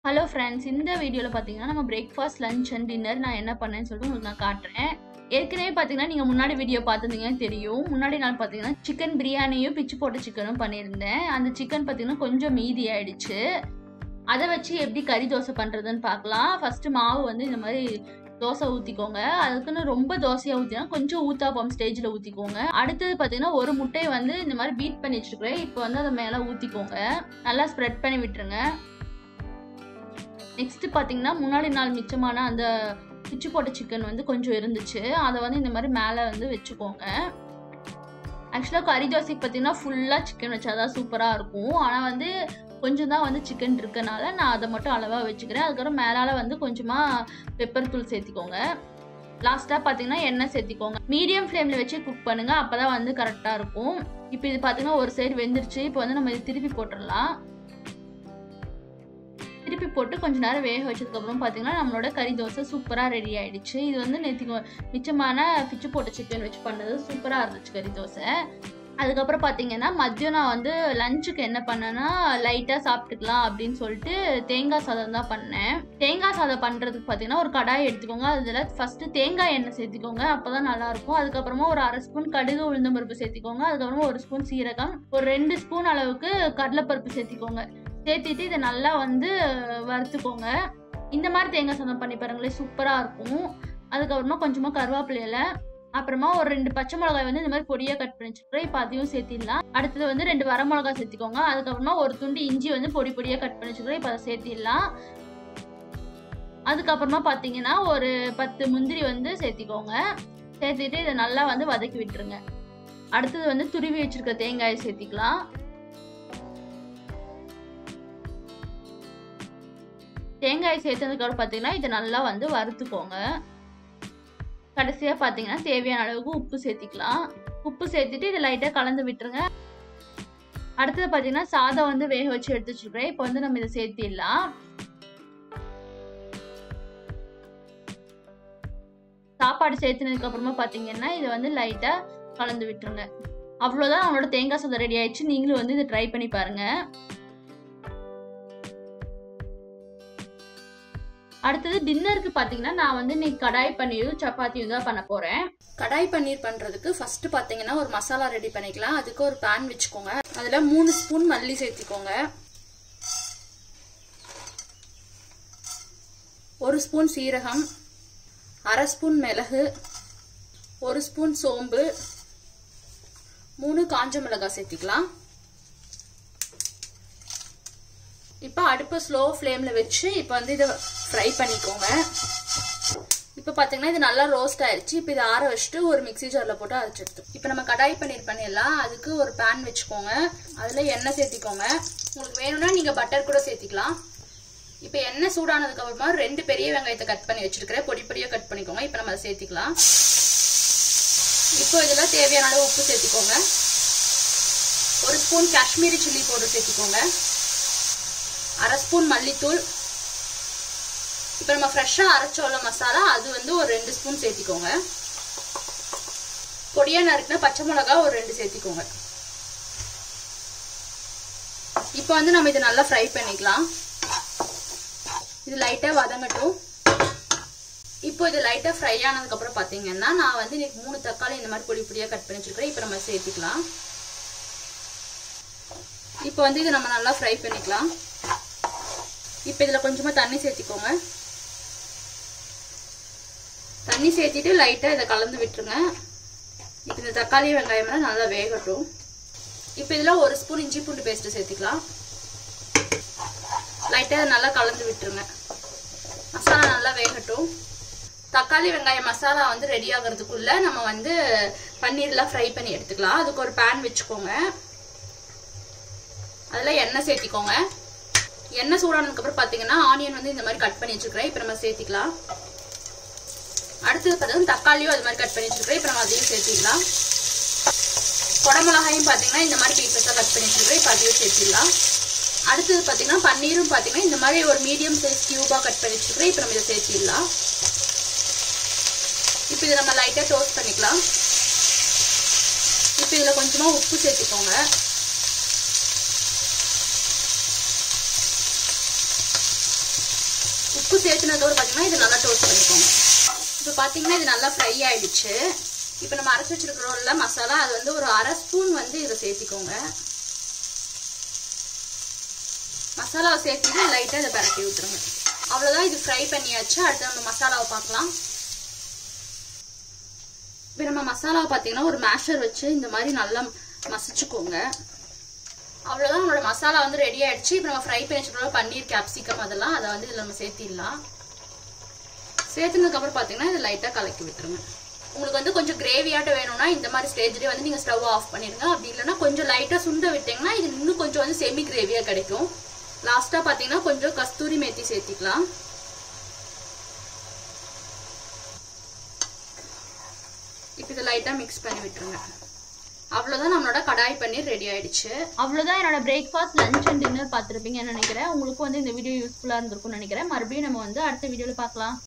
hello friends இந்த வீடியோவில் பார்த்தீங்கன்னா நம்ம பிரேக்ஃபாஸ்ட் லஞ்ச் அண்ட் டின்னர் நான் என்ன பண்ணேன்னு சொல்லிட்டு உங்களுக்கு நான் காட்டுறேன் ஏற்கனவே பார்த்தீங்கன்னா நீங்கள் முன்னாடி வீடியோ பார்த்துருந்தீங்கன்னு தெரியும் முன்னாடி நாள் பார்த்தீங்கன்னா சிக்கன் பிரியாணியும் பிச்சு போட்ட சிக்கனும் பண்ணியிருந்தேன் அந்த சிக்கன் பார்த்தீங்கன்னா கொஞ்சம் மீதி ஆயிடுச்சு அதை வச்சு எப்படி கறி தோசை பண்ணுறதுன்னு பார்க்கலாம் ஃபஸ்ட்டு மாவு வந்து இந்த மாதிரி தோசை ஊற்றிக்கோங்க அதுக்குன்னு ரொம்ப தோசையாக ஊற்றினா கொஞ்சம் ஊத்தாப்பம் ஸ்டேஜில் ஊற்றிக்கோங்க அடுத்தது பார்த்தீங்கன்னா ஒரு முட்டையை வந்து இந்த மாதிரி பீட் பண்ணி வச்சுருக்கிறேன் இப்போ வந்து அதை மேலே ஊற்றிக்கோங்க நல்லா ஸ்ப்ரெட் பண்ணி விட்டுருங்க நெக்ஸ்ட் பார்த்தீங்கன்னா முன்னாடி நாள் மிச்சமான அந்த பிச்சு போட்ட சிக்கன் வந்து கொஞ்சம் இருந்துச்சு அதை வந்து இந்த மாதிரி மேலே வந்து வச்சுக்கோங்க ஆக்சுவலாக கறி தோசைக்கு பார்த்தீங்கன்னா ஃபுல்லாக சிக்கன் வச்சாதான் சூப்பராக இருக்கும் ஆனால் வந்து கொஞ்சம் தான் வந்து சிக்கன் இருக்கனால நான் அதை மட்டும் அளவாக வச்சுக்கிறேன் அதுக்கப்புறம் மேலால் வந்து கொஞ்சமாக பெப்பர் தூள் சேர்த்திக்கோங்க லாஸ்ட்டாக பார்த்தீங்கன்னா எண்ணெய் சேர்த்திக்கோங்க மீடியம் ஃப்ளேமில் வச்சு குக் பண்ணுங்கள் அப்போ தான் வந்து கரெக்டாக இருக்கும் இப்போ இது பார்த்தீங்கன்னா ஒரு சைடு வெந்துருச்சு இப்போ வந்து நம்ம இது திருப்பி போட்டுடலாம் திருப்பி போட்டு கொஞ்ச நேரம் வேக வச்சதுக்கப்புறம் பார்த்தீங்கன்னா நம்மளோட கறி தோசை சூப்பராக ரெடி ஆயிடுச்சு இது வந்து நேற்று மிச்சமான பிச்சு போட்ட சிக்கன் வச்சு பண்ணது சூப்பராக இருந்துச்சு கறி தோசை அதுக்கப்புறம் பார்த்தீங்கன்னா மதியம் நான் வந்து லஞ்சுக்கு என்ன பண்ணேன்னா லைட்டாக சாப்பிட்டுக்கலாம் அப்படின்னு சொல்லிட்டு தேங்காய் சாதம் தான் பண்ணேன் தேங்காய் சாதம் பண்ணுறதுக்கு பார்த்தீங்கன்னா ஒரு கடாய் எடுத்துக்கோங்க அதில் ஃபஸ்ட்டு தேங்காய் எண்ணெய் சேர்த்திக்கோங்க அப்போ தான் நல்லாயிருக்கும் அதுக்கப்புறமா ஒரு அரை ஸ்பூன் கடுகு உளுந்தம்பருப்பு சேர்த்திக்கோங்க அதுக்கப்புறமா ஒரு ஸ்பூன் சீரகம் ஒரு ரெண்டு ஸ்பூன் அளவுக்கு கடலைப்பருப்பு சேர்த்திக்கோங்க சேர்த்திட்டு இதை நல்லா வந்து வறுத்துக்கோங்க இந்த மாதிரி தேங்காய் சாதம் பண்ணி பாருங்களேன் சூப்பராக இருக்கும் அதுக்கப்புறமா கொஞ்சமாக கருவேப்பிலையில அப்புறமா ஒரு ரெண்டு பச்சை மிளகாய் வந்து இந்த மாதிரி பொடியாக கட் பண்ணி வச்சுக்கிறேன் இப்போ அதையும் சேர்த்திடலாம் அடுத்தது வந்து ரெண்டு வர மிளகாய் சேர்த்திக்கோங்க அதுக்கப்புறமா ஒரு துண்டு இஞ்சி வந்து பொடி பொடியாக கட் பண்ணி வச்சுக்கிறேன் இப்போ அதை சேர்த்திடலாம் அதுக்கப்புறமா பார்த்தீங்கன்னா ஒரு பத்து முந்திரி வந்து சேர்த்திக்கோங்க சேர்த்திட்டு இதை நல்லா வந்து வதக்கி விட்டுருங்க அடுத்தது வந்து துருவி வச்சிருக்க தேங்காயை சேர்த்திக்கலாம் தேங்காய் சேர்த்ததுக்கப்புறம் பார்த்தீங்கன்னா இதை நல்லா வந்து வறுத்துக்கோங்க கடைசியாக பார்த்தீங்கன்னா தேவையான அளவுக்கு உப்பு சேர்த்திக்கலாம் உப்பு சேர்த்துட்டு இதை லைட்டாக கலந்து விட்டுருங்க அடுத்தது பார்த்தீங்கன்னா சாதம் வந்து வேக வச்சு எடுத்து வச்சுருக்கிறேன் இப்போ வந்து நம்ம இதை சேர்த்திடலாம் சாப்பாடு சேர்த்துனதுக்கு அப்புறமா பார்த்தீங்கன்னா இதை வந்து லைட்டாக கலந்து விட்டுருங்க அவ்வளோதான் அவங்களோட தேங்காய் சாதம் ரெடி ஆயிடுச்சு நீங்களும் வந்து இதை ட்ரை பண்ணி பாருங்கள் அடுத்தது டின்னருக்கு பார்த்தீங்கன்னா நான் வந்து இன்னைக்கு கடாய் பன்னீரும் சப்பாத்தியும் தான் பண்ண போகிறேன் கடாய் பன்னீர் பண்ணுறதுக்கு ஃபஸ்ட்டு பார்த்தீங்கன்னா ஒரு மசாலா ரெடி பண்ணிக்கலாம் அதுக்கு ஒரு பேன் வச்சுக்கோங்க அதில் மூணு ஸ்பூன் மல்லி சேர்த்திக்கோங்க ஒரு ஸ்பூன் சீரகம் அரை ஸ்பூன் மிளகு ஒரு ஸ்பூன் சோம்பு மூணு காஞ்ச மிளகாய் சேர்த்திக்கலாம் இப்போ அடுப்பை ஸ்லோ ஃப்ளேமில் வச்சு இப்போ வந்து இதை ஃப்ரை பண்ணிக்கோங்க இப்போ பார்த்தீங்கன்னா இது நல்லா ரோஸ்ட் ஆயிடுச்சு இப்போ இதை ஆற வச்சுட்டு ஒரு மிக்சி ஜாரில் போட்டு அரைச்சி எடுத்து இப்போ நம்ம கடாய் பன்னீர் பண்ணிடலாம் அதுக்கு ஒரு பேன் வச்சுக்கோங்க அதில் எண்ணெய் சேர்த்திக்கோங்க உங்களுக்கு வேணும்னா நீங்கள் பட்டர் கூட சேர்த்திக்கலாம் இப்போ எண்ணெய் சூடானதுக்கு அப்புறமா ரெண்டு பெரிய வெங்காயத்தை கட் பண்ணி வச்சிருக்கிறேன் பொடி பொடியாக கட் பண்ணிக்கோங்க இப்போ நம்ம அதை சேர்த்திக்கலாம் இப்போ இதில் தேவையான அளவு உப்பு சேர்த்திக்கோங்க ஒரு ஸ்பூன் காஷ்மீரி சில்லி பவுடர் சேர்த்திக்கோங்க அரை ஸ்பூன் மல்லித்தூள் இப்போ நம்ம ஃப்ரெஷ்ஷாக அரைச்சோல மசாலா அது வந்து ஒரு ரெண்டு ஸ்பூன் சேர்த்திக்கோங்க பொடியாக நறுக்குன பச்சை மிளகா ஒரு ரெண்டு சேர்த்திக்கோங்க இப்போ வந்து நம்ம இதை நல்லா ஃப்ரை பண்ணிக்கலாம் இது லைட்டாக வதங்கட்டும் இப்போ இது லைட்டாக ஃப்ரை ஆனதுக்கப்புறம் பார்த்தீங்கன்னா நான் வந்து இன்னைக்கு மூணு தக்காளி இந்த மாதிரி பொடி பொடியாக கட் பண்ணி வச்சுருக்கிறேன் இப்போ நம்ம சேர்த்திக்கலாம் இப்போ வந்து இதை நம்ம நல்லா ஃப்ரை பண்ணிக்கலாம் இப்போ இதில் கொஞ்சமாக தண்ணி சேர்த்திக்கோங்க தண்ணி சேர்த்திட்டு லைட்டாக இதை கலந்து விட்டுருங்க இப்போ இந்த தக்காளி வெங்காயம்லாம் நல்லா வேகட்டும் இப்போ இதில் ஒரு ஸ்பூன் இஞ்சி பூண்டு பேஸ்ட்டு சேர்த்திக்கலாம் லைட்டாக இதை நல்லா கலந்து விட்டுருங்க மசாலா நல்லா வேகட்டும் தக்காளி வெங்காயம் மசாலா வந்து ரெடி ஆகிறதுக்குள்ள நம்ம வந்து பன்னீர்லாம் ஃப்ரை பண்ணி எடுத்துக்கலாம் அதுக்கு ஒரு பேன் வச்சுக்கோங்க அதில் எண்ணெய் சேர்த்திக்கோங்க எண்ணெய் சூடானதுக்கப்புறம் பார்த்தீங்கன்னா ஆனியன் வந்து இந்த மாதிரி கட் பண்ணி வச்சுருக்கிறேன் இப்போ நம்ம சேர்த்திக்கலாம் அடுத்தது பார்த்தீங்கன்னா தக்காளியும் அது மாதிரி கட் பண்ணி வச்சுருக்கிறேன் இப்போ நம்ம அதையும் சேர்த்திக்கலாம் குடமிளகாயும் பார்த்தீங்கன்னா இந்த மாதிரி பீசஸாக கட் பண்ணி வச்சுருக்கிறேன் இப்போ அதையும் சேர்த்திடலாம் அடுத்தது பார்த்தீங்கன்னா பன்னீரும் பார்த்தீங்கன்னா இந்த மாதிரி ஒரு மீடியம் சைஸ் கியூபாக கட் பண்ணி வச்சுருக்கிறேன் இப்போ நம்ம இதை சேர்த்திடலாம் இப்போ இதை நம்ம லைட்டாக டோஸ்ட் பண்ணிக்கலாம் இப்போ இதில் கொஞ்சமாக உப்பு சேர்த்துக்கோங்க உப்பு சேர்த்துனதுக்கப்புறம் பார்த்தீங்கன்னா இது நல்லா டோஸ்ட் பண்ணிக்கோங்க இப்போ பார்த்தீங்கன்னா இது நல்லா ஃப்ரை ஆயிடுச்சு இப்போ நம்ம அரைச்சி வச்சிருக்கிறோம்ல மசாலா அது வந்து ஒரு அரை ஸ்பூன் வந்து இதை சேர்த்திக்கோங்க மசாலாவை சேர்த்துட்டு லைட்டாக இதை பரட்டி விட்டுருங்க அவ்வளோதான் இது ஃப்ரை பண்ணியாச்சு அடுத்து நம்ம மசாலாவை பார்க்கலாம் இப்போ நம்ம மசாலாவை பார்த்தீங்கன்னா ஒரு மேஷர் வச்சு இந்த மாதிரி நல்லா மசிச்சுக்கோங்க அவ்வளோதான் நம்மளோட மசாலா வந்து ரெடி ஆயிடுச்சு இப்போ நம்ம ஃப்ரை பண்ணி வச்சுக்கிறோம் பன்னீர் கேப்சிகம் அதெல்லாம் அதை வந்து இதில் நம்ம சேர்த்திடலாம் சேர்த்துனதுக்கப்புறம் பார்த்தீங்கன்னா இது லைட்டாக கலக்கி விட்டுருங்க உங்களுக்கு வந்து கொஞ்சம் கிரேவியாட்ட வேணும்னா இந்த மாதிரி ஸ்டேஜ்லேயே வந்து நீங்கள் ஸ்டவ் ஆஃப் பண்ணிடுங்க அப்படி இல்லைன்னா கொஞ்சம் லைட்டாக சுண்ட விட்டீங்கன்னா இது இன்னும் கொஞ்சம் வந்து செமி கிரேவியாக கிடைக்கும் லாஸ்ட்டாக பார்த்தீங்கன்னா கொஞ்சம் கஸ்தூரி மேத்தி சேர்த்திக்கலாம் இப்போ இதை லைட்டாக மிக்ஸ் பண்ணி விட்டுருங்க அவ்வளோதான் நம்மளோட கடாய் பன்னீர் ரெடி ஆயிடுச்சு அவ்வளோதான் என்னோட பிரேக்ஃபாஸ்ட் லஞ்ச் அண்ட் டின்னர் பார்த்துருப்பீங்கன்னு நினைக்கிறேன் உங்களுக்கும் வந்து இந்த வீடியோ யூஸ்ஃபுல்லாக இருந்திருக்கும்னு நினைக்கிறேன் மறுபடியும் நம்ம வந்து அடுத்த வீடியோவில் பார்க்கலாம்